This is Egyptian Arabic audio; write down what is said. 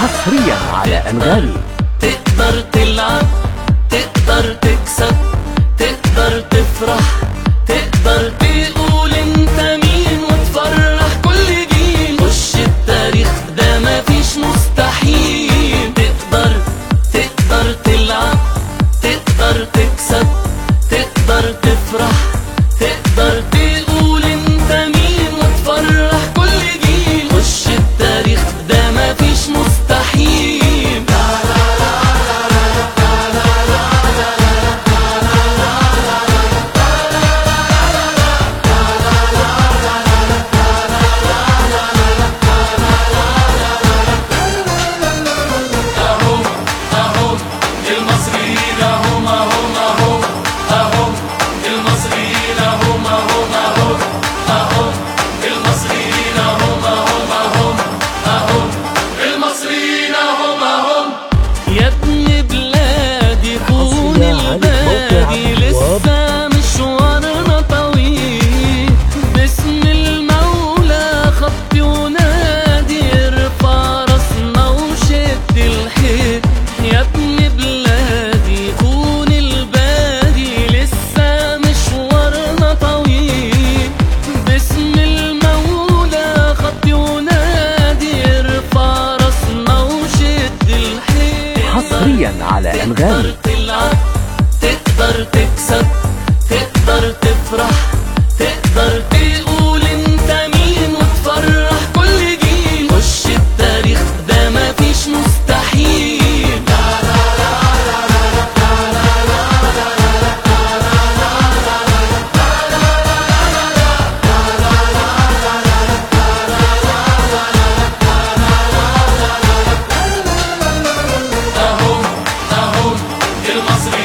حصريا على أنغامي تقدر تلعب تقدر تكسب تقدر تفرح تقدر تقول انت مين وتفرح كل جيل خش التاريخ ده مفيش مستحيل تقدر تقدر تلعب تقدر تكسب تقدر تفرح تقدر تقول انت مين وتفرح كل جيل خش التاريخ ده مفيش مستحيل اهم اهم المصريين اهم اهم اهم اهم المصريين اهم اهم اهم اهم المصريين اهم اهم اهم اهم المصريين اهم اهم يا ابن بلادي كون حصرياً على موقع البادي الأبواب. لسه مشوارنا طويل باسم المولى خطي ونادي ارفع راسنا وشد الحيل يا ابن بلادي كون البادي لسه مشوارنا طويل باسم المولى خطي ونادي ارفع راسنا وشد الحيل حصرياً على تقدر أنغامي. تلعب تقدر تكسب تقدر تفرح تقدر تقول انت مين وتفرح كل جيل خش التاريخ ده مفيش مستحيل اهم اهم المصري